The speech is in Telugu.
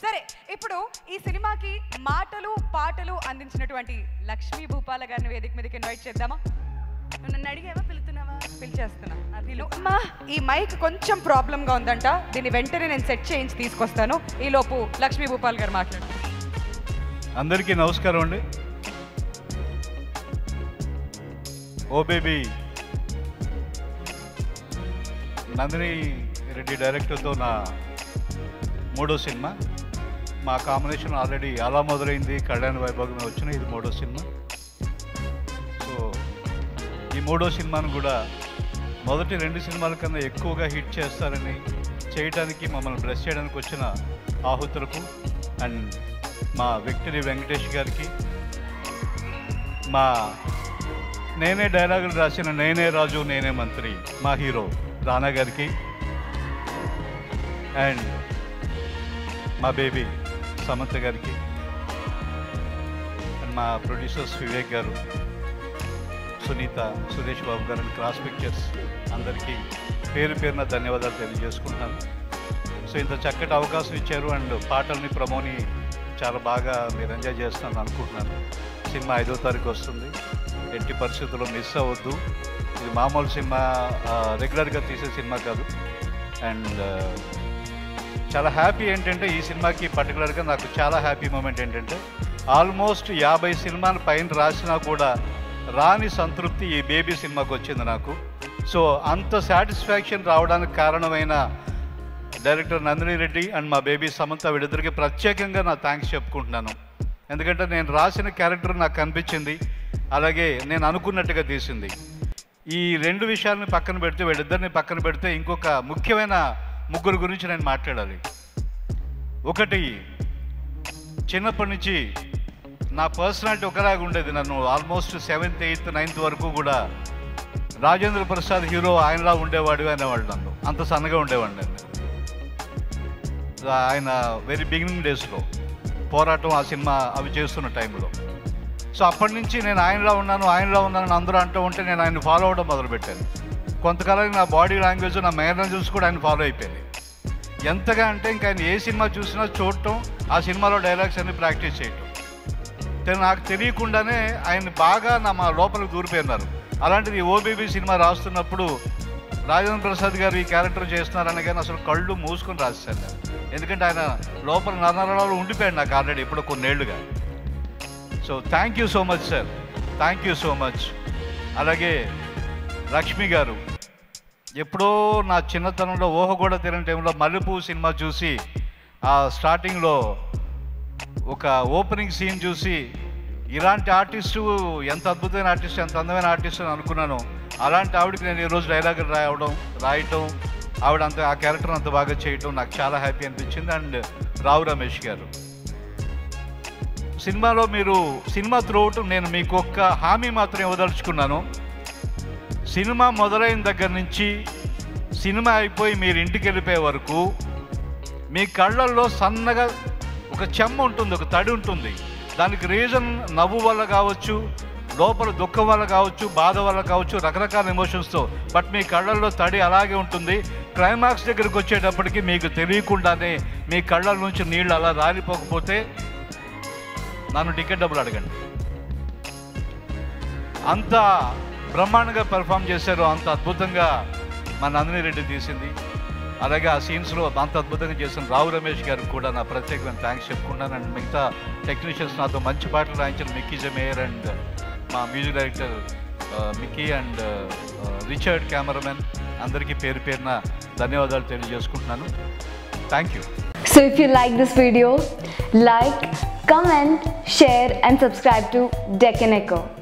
సరే ఇప్పుడు ఈ సినిమాకి మాటలు పాటలు అందించినటువంటి లక్ష్మీ భూపాల గారిని వేదిక మీదకి ఇన్వైట్ చేద్దామా నువ్వు నన్ను అడిగేవా పిలుతున్నావా పిలిచేస్తున్నా అది అమ్మా ఈ మైక్ కొంచెం ప్రాబ్లంగా ఉందంట దీన్ని వెంటనే నేను సెట్ చేయించి తీసుకొస్తాను ఈ లోపు లక్ష్మీ భూపాల్ గారు మాట్లాడు అందరికీ నమస్కారం అండి ఓ బేబీ నందిని రెడ్డి డైరెక్టర్తో నా మూడో సినిమా మా కాంబినేషన్ ఆల్రెడీ అలా మొదలైంది కళ్యాణ్ వైభోగం వచ్చిన ఇది మూడో సినిమా సో ఈ మూడో సినిమాను కూడా మొదటి రెండు సినిమాల కన్నా ఎక్కువగా హిట్ చేస్తారని చేయడానికి మమ్మల్ని బ్లెస్ చేయడానికి వచ్చిన ఆహుతులకు అండ్ మా విక్టరీ వెంకటేష్ గారికి మా నేనే డైలాగులు రాసిన నేనే రాజు నేనే మంత్రి మా హీరో రానా గారికి అండ్ మా బేబీ సమంత గారికి అండ్ మా ప్రొడ్యూసర్స్ వివేక్ గారు సునీత సురేష్ బాబు గారు అండ్ క్రాస్ పిక్చర్స్ అందరికీ పేరు పేరున ధన్యవాదాలు తెలియజేసుకుంటున్నాను సో ఇంత చక్కటి అవకాశం ఇచ్చారు అండ్ పాటల్ని ప్రమోని చాలా బాగా మీరు ఎంజాయ్ చేస్తాను అనుకుంటున్నాను సినిమా ఐదో తారీఖు వస్తుంది ఎట్టి పరిస్థితుల్లో మిస్ అవ్వద్దు ఇది మామూలు సినిమా రెగ్యులర్గా తీసే సినిమా కాదు అండ్ చాలా హ్యాపీ ఏంటంటే ఈ సినిమాకి పర్టికులర్గా నాకు చాలా హ్యాపీ మూమెంట్ ఏంటంటే ఆల్మోస్ట్ యాభై సినిమాల పైన రాసినా కూడా రాని సంతృప్తి ఈ బేబీ సినిమాకి వచ్చింది నాకు సో అంత సాటిస్ఫాక్షన్ రావడానికి కారణమైన డైరెక్టర్ నందిని రెడ్డి అండ్ మా బేబీ సమంత వీళ్ళిద్దరికి ప్రత్యేకంగా నా థ్యాంక్స్ చెప్పుకుంటున్నాను ఎందుకంటే నేను రాసిన క్యారెక్టర్ నాకు కనిపించింది అలాగే నేను అనుకున్నట్టుగా తీసింది ఈ రెండు విషయాలను పక్కన పెడితే వీళ్ళిద్దరిని పక్కన పెడితే ఇంకొక ముఖ్యమైన ముగ్గురు గురించి నేను మాట్లాడాలి ఒకటి చిన్నప్పటి నుంచి నా పర్సనాలిటీ ఒకలాగా ఉండేది నన్ను ఆల్మోస్ట్ సెవెంత్ ఎయిత్ నైన్త్ వరకు కూడా రాజేంద్ర ప్రసాద్ హీరో ఆయనలా ఉండేవాడు అనేవాడు నన్ను అంత సన్నగా ఉండేవాడు నేను ఆయన వెరీ బిగినింగ్ డేస్లో పోరాటం ఆ సినిమా అవి చేస్తున్న టైంలో సో అప్పటి నుంచి నేను ఆయనలా ఉన్నాను ఆయనలా ఉన్నాను అందరూ అంటూ ఉంటే నేను ఆయన ఫాలో అవ్వడం మొదలుపెట్టాను కొంతకాలం నా బాడీ లాంగ్వేజ్ నా మేనర్జన్స్ కూడా ఆయన ఫాలో అయిపోయింది ఎంతగా అంటే ఇంకా ఆయన ఏ సినిమా చూసినా చూడటం ఆ సినిమాలో డైలాగ్స్ అన్ని ప్రాక్టీస్ చేయటం తె- నాకు తెలియకుండానే ఆయన బాగా నా మా లోపలికి దూరిపోయినారు అలాంటిది ఈ ఓబీబీ సినిమా రాస్తున్నప్పుడు రాజేంద్ర ప్రసాద్ గారు ఈ క్యారెక్టర్ చేస్తున్నారని కానీ అసలు కళ్ళు మూసుకొని రాశాను నేను ఎందుకంటే ఆయన లోపల నరనరాలు ఉండిపోయాడు నాకు ఆల్రెడీ ఇప్పుడు కొన్నేళ్లుగా so thank you so much sir thank you so much అలాగే లక్ష్మి గారు ఎప్పుడో నా చిన్నతనంలో ఊహ కూడా తెలియని టైంలో మల్లెపూ సినిమా చూసి ఆ స్టార్టింగ్లో ఒక ఓపెనింగ్ సీన్ చూసి ఇలాంటి ఆర్టిస్టు ఎంత అద్భుతమైన ఆర్టిస్ట్ ఎంత అందమైన ఆర్టిస్ట్ అని అనుకున్నాను అలాంటి ఆవిడకి నేను ఈరోజు డైలాగులు రాయడం రాయటం ఆవిడ అంత ఆ క్యారెక్టర్ అంత బాగా చేయటం నాకు చాలా హ్యాపీ అనిపించింది అండ్ రావు రమేష్ గారు సినిమాలో మీరు సినిమా త్రూఅవుట్ నేను మీకు ఒక్క హామీ మాత్రం ఇవ్వదలుచుకున్నాను సినిమా మొదలైన దగ్గర నుంచి సినిమా అయిపోయి మీరు ఇంటికి వెళ్ళిపోయే వరకు మీ కళ్ళల్లో సన్నగా ఒక చెమ్మ ఉంటుంది ఒక తడి ఉంటుంది దానికి రీజన్ నవ్వు వల్ల కావచ్చు లోపల దుఃఖం వల్ల కావచ్చు బాధ వల్ల కావచ్చు రకరకాల ఎమోషన్స్తో బట్ మీ కళ్ళల్లో తడి అలాగే ఉంటుంది క్లైమాక్స్ దగ్గరికి వచ్చేటప్పటికి మీకు తెలియకుండానే మీ కళ్ళ నుంచి నీళ్ళు అలా రాలిపోకపోతే నన్ను టికెట్ డబ్బులు అడగండి అంత బ్రహ్మాండంగా పెర్ఫామ్ చేశారు అంత అద్భుతంగా మా నందిని రెడ్డి తీసింది అలాగే ఆ సీన్స్లో అంత అద్భుతంగా చేసిన రావు రమేష్ గారికి కూడా నా ప్రత్యేకమైన థ్యాంక్స్ చెప్పుకున్నాను అండ్ మిగతా టెక్నీషియన్స్ నాతో మంచి పాటలు రాయించిన మిక్కీ జమేయర్ అండ్ మా music director Mickey and Richard cameramen అందరికీ పేరు పేరున ధన్యవాదాలు తెలియజేసుకుంటున్నాను thank you So if you like this video, like, comment, share and subscribe to Deccan Echo.